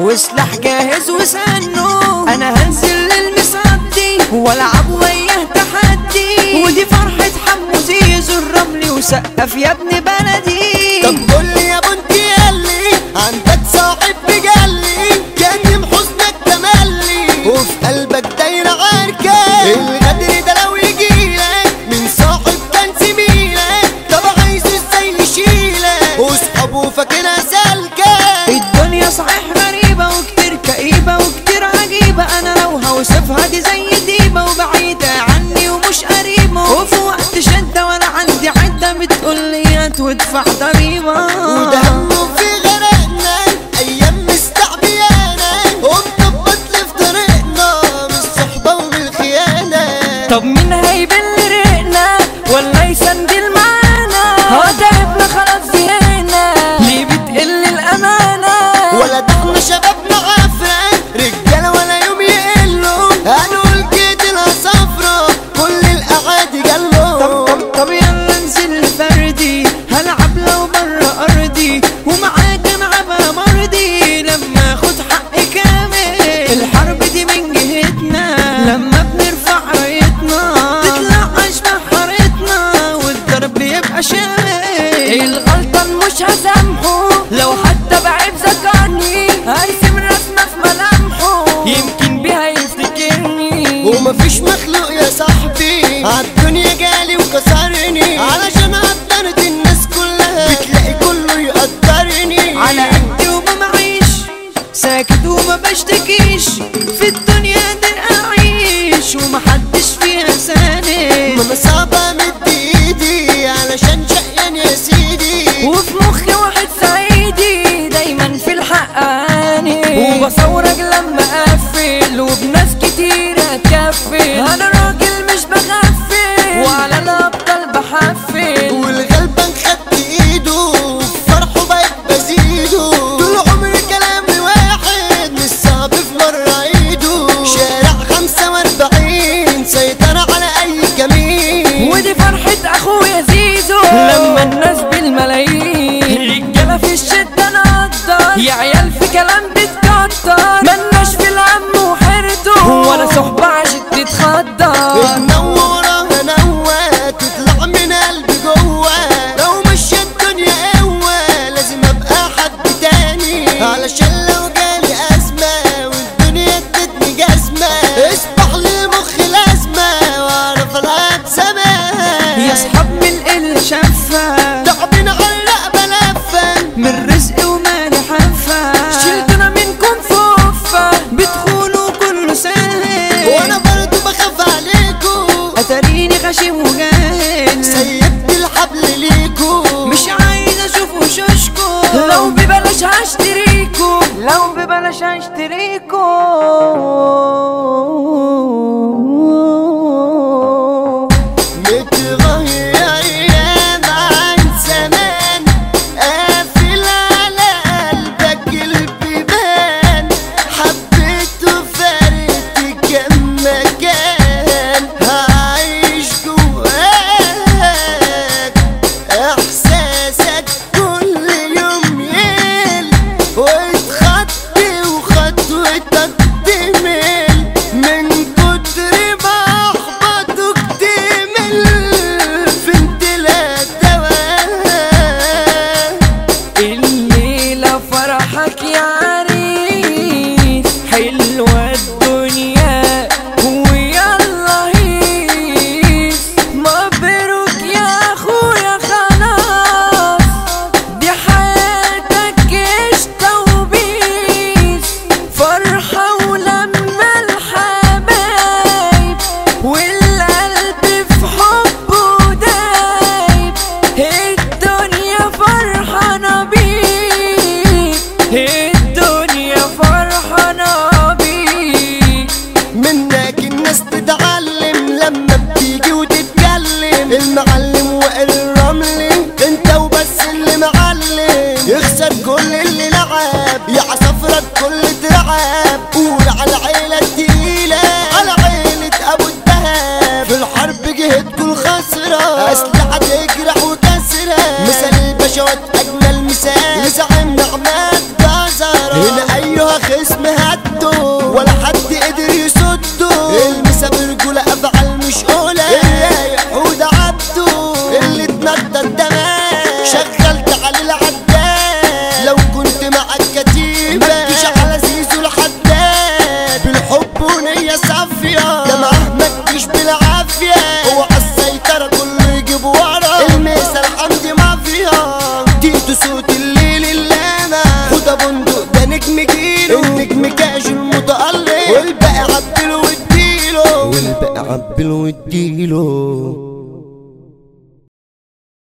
وسلاح جاهز وسنه انا هنزل للمصدي والعب وياه تحدي ودي فرحة حمو زيزو الرملي وسقف يا ابن بلدي طب قول لي يا بنتي ياللي عندك صاحب بجلي كان حزنك تملي وفي قلبك دايرة عركة الغدر ده لو يجيلك من صاحب كان زميلك طب عايزه ازاي يشيلك واصحابه فاكرها سالكة الدنيا صحيح غريبة وكتير كئيبة وكتير عجيبة أنا لو هوصفها دي زي ديبة وبعيدة عني ومش قريبة وفي وقت شدة وأنا عندي عدة بتقولي هتدفع ضريبة وده همه في غرقنا ايام مستعبيانا ومطبط لي في طريقنا من الصحبة ومن الخيانة طب مين هيبل رقنا ولا يسندل معانا هو تعبنا خلاص زهقنا ليه بتقل الأمانة ولا ده احنا شبابنا عفرة رجالة ولا يوم يقلوا هنقول كده صفرة كل الأعادي طب جالهم طب طب يلا ننزل فردي هلعب لو برا ارضي ومعاك العبها مرضي لما اخد حقي كامل الحرب دي من جهتنا لما بنرفع رايتنا تطلع اشبه حارتنا والضرب يبقى شامل الغلطة مش هسامحه لو حتى بعيب ذكرني هرسم رسمة في ملامحه يمكن بيها يفتكرني ومفيش مخلوق يا صاحبي عالدنيا جالي وكسرني علشان قدرت الناس كلها بتلاقي كله يقدرني على قدي وما معيش ساكت وما بشتكيش في الدنيا دي اعيش ومحدش فيها ساند ماما صعبة مد ايدي علشان شقيان يا سيدي وفي مخي واحد صعيدي دايما في الحقاني وبصورك لما اقفل وبناس كتير اتكفل انا راجل مش بغفل وعلى الابطال بحفل والغلبان خدت ايده فرحه بقت بزيده طول عمري كلامي واحد مش صعب في مرة ايده شارع خمسة واربعين سيطر على اي كمين ودي فرحة اخويا زيزو لما الناس بالملايين رجالة في الشدة نقدر يا عيال في كلام بتكتر ملناش في الهم وحيرته ولا صحبة عشان تتخدر منورة نوة تطلع من قلبي جوه لو مش الدنيا قوة لازم ابقى حد تاني علشان لو جالي ازمة والدنيا ادتني جزمة اصبح لي مخي لازمة واعرف العب زمان يا صحاب من القل شفة تعبين علق بلفة من رزق ومالي حفة شلتنا منكم فوفة بتخونوا كله سهل وانا برضو بخاف عليكو اتاريني غشيم وجاهل سيبت الحبل ليكو مش عايز اشوف وشوشكو لو ببلاش هشتريكو لو ببلاش هشتريكو متغير ايام عن زمان قافل على قلبك البيبان حبيت وفارقت كم مكان هعيش جواك احساسك كل يوم يقل وتخطي وخطوتك تمل من كتر ما احبطك تمل فين لا دواء الليلة فرحك يا عريس حلوة الدنيا ويلا هيس مبروك يا اخويا خلاص دي حياتك قشطة وبيس فرحة ولما الحبايب والقلب في حبه دايب الدنيا فرحانة بيك الدنيا فرحانة بيك منك الناس تتعلم لما بتيجي وتتكلم المعلم وائل الرملي انت وبس اللي معلم يخسر كل اللي لعب يا عصفرك كل ترعب قول على العيلة التقيلة على عيلة ابو الدهب في الحرب جهد كل خسرة اسلحة تجرح وكسرة مثال البشوات اجمل مثال لزعيم نعمات جزرة هنا ايها الخصم هده ولا حد قدر يصده المسا برجولة افعال مش قولة الرايق حودة عبده اللي اتنطط تمام شغلت على العداد لو كنت مع الكتيبة متجيش على زيزو الحداد بالحب ونية صافية ده معاه متجيش بالعافية هو عالسيطرة كله يجيب ورا الميسا الحمدي مافيا تيتو صوت الليل اللامة خد بندق ده نجم جيله النجم كاش المتألق والباقي عبله واديله والباقي عبله واديله